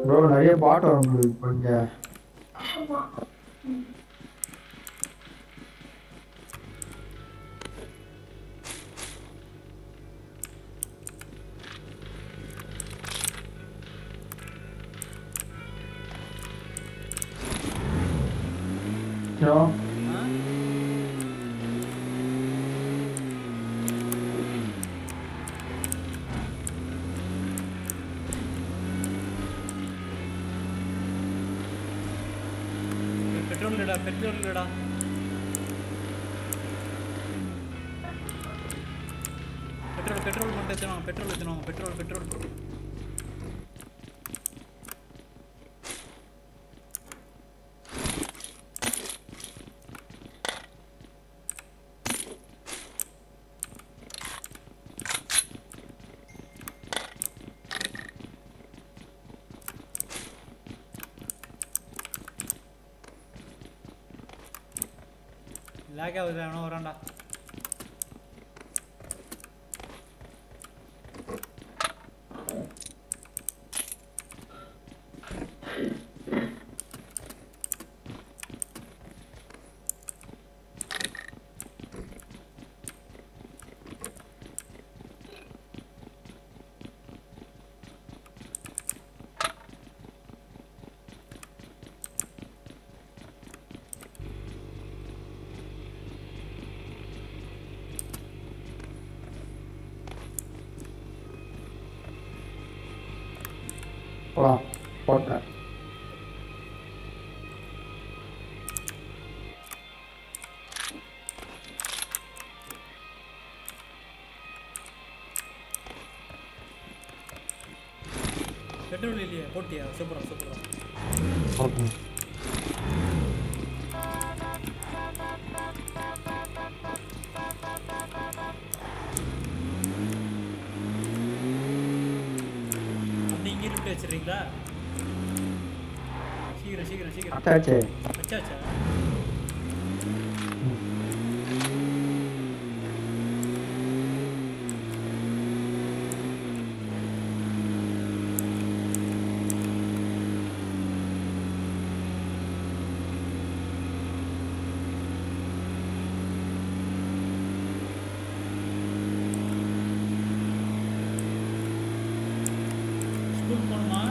Bro நிறைய பாட்டு வரும் bro இப்போ இங்க ஹலோ பெட்ரோல் இல்லடா பெட்ரோல் இல்லடா பெட்ரோல் பெட்ரோல் மட்டும் எடுத்துவாங்க பெட்ரோல் எடுத்துவாங்க பெட்ரோல் பெட்ரோல் லேக் ஆகுது அவனும் வரான்டா போலாம் போட்டேன் பெட்ரோல் இல்லையே போட்டியா சூப்பரா சூப்பரா ஓகே வந்து இங்கே விட்டு வச்சிடுறீங்களா சீக்கிரம் சீக்கிரம் சீக்கிரம் அச்சாச்சே வச்சாச்சா ஸ்கூல் போகணுமா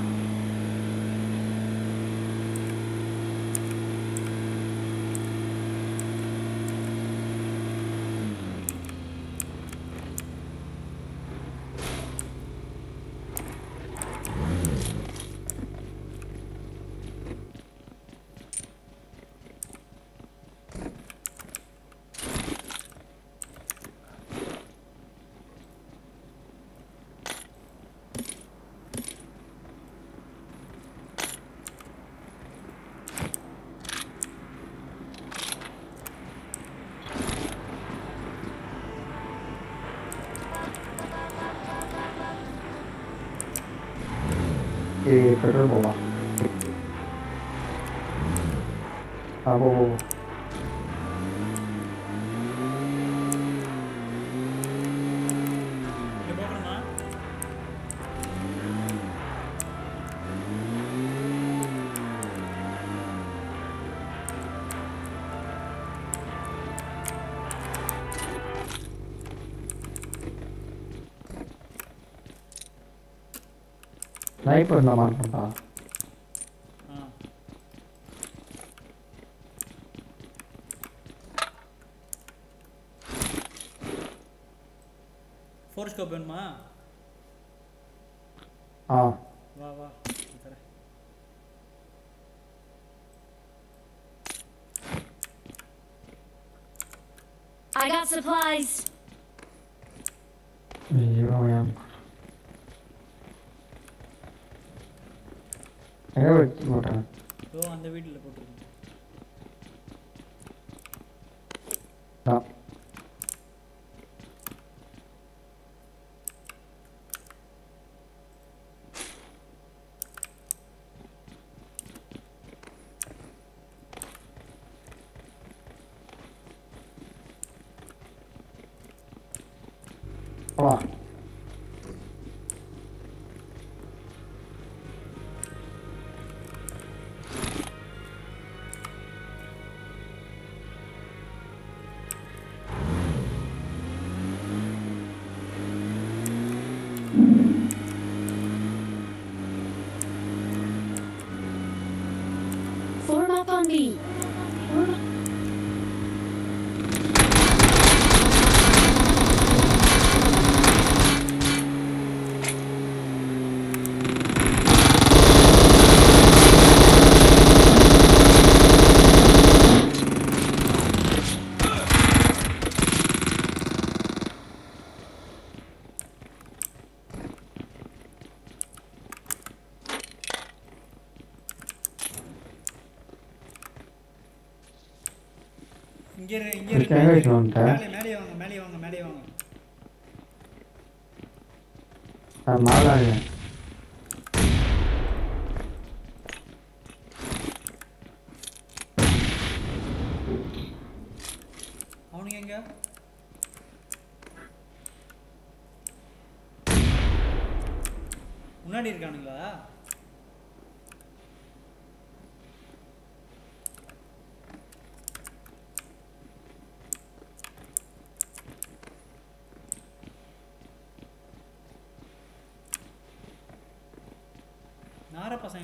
ஏய் பெட்ரோல் போகலாம் ஆ போ போ, போ. இங்கே போகணுமா ஸ்னைப்பர் நான் மாட்டேன்டா ஆ ஃபோர் ஸ்கோப் வேணுமா ஆ வா வா தரேன் I got supplies. ஐயோ ஏன் எங்கே வச்சு போட்டேன் இதோ அந்த வீட்டில் போட்டுருக்கேன் ஆ போலாம் up on me. இங்கே இரு, இங்கே ஒரு இரு, தேங்காய் மேலே வச்சு வந்துட்டேன். மேலே மேலே வாங்க மேலே வாங்க மேலே வாங்க நான் மேலே இருக்கேன். அவனுங்க எங்க முன்னாடி இருக்கானுங்களா நார பசங்க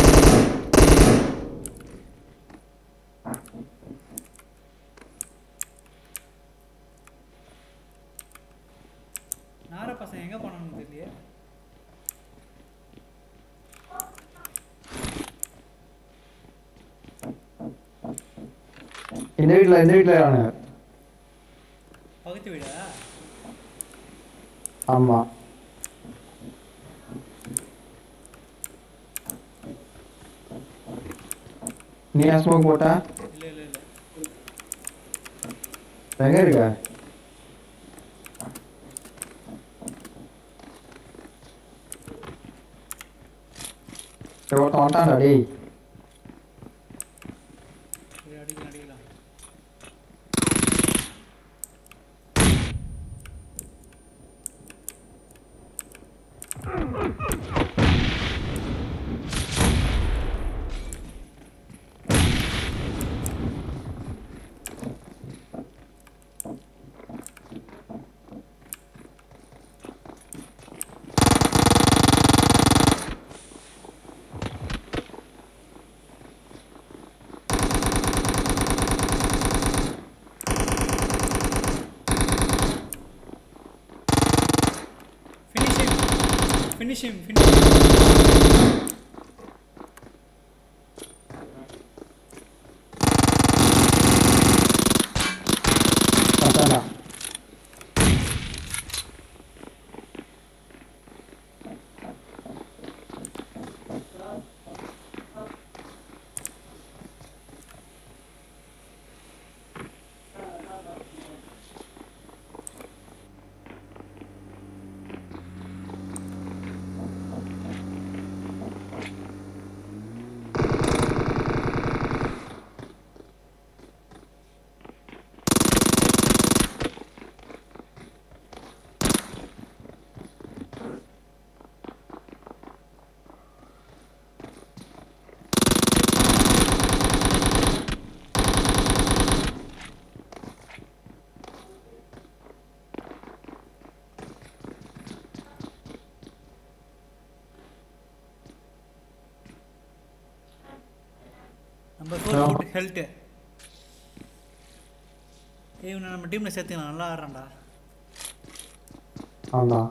நார பசங்க எங்க போனான்னு தெரியலையே இந்த வீட்டில் இந்த வீட்டில் இருக்கானுங்க பக்கத்து வீடா ஆமாம் நீ ஏன் ஸ்மோக் போட்ட இல்ல இல்ல இல்ல எங்கே இருக்க சரி ஒருத்தன் வந்துட்டான்டா டேய் சரி அடிக்கலாம் அடிக்கலாம் Finish him. Finish him. Finish him. வந்துட்டான்டா number four Yeah. Good health ஏய் இவனை நம்ம டீமில் சேர்த்துக்கலாம் நல்லா ஆடுறான்டா அவன்தான்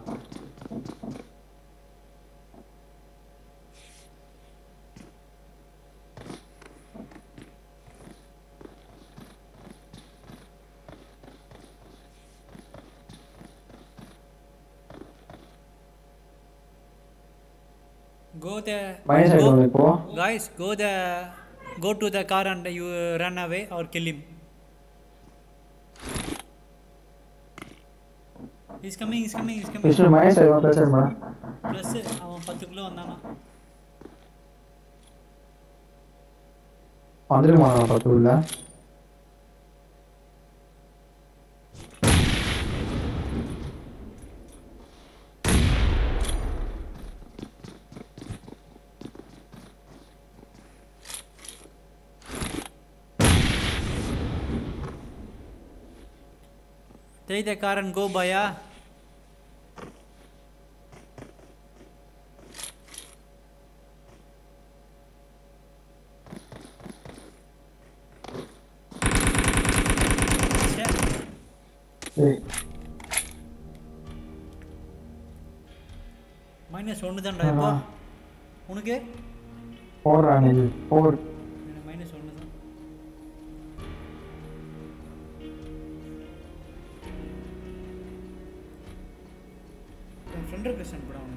கோ த மைனஸ் ஆகிடுவோம் இப்போ guys go the go to the car and you run away or kill him he's coming he's coming he's coming Vishnu minus ஆகிடுவோம் பேசுகிறேன் ப்ளஸ் அவன் பத்து கிலோ வந்தானா வந்துருமா பத்து உள்ள take the car and go baya ஏய் மைனஸ் ஒன்று தான்டா இப்போ ஆமா. உனக்கு போடுறா நெல் போர் மைனஸ் ஒன்று தான் என் ஃப்ரெண்ட் ரிக்வெஸ்ட் அனுப்பிட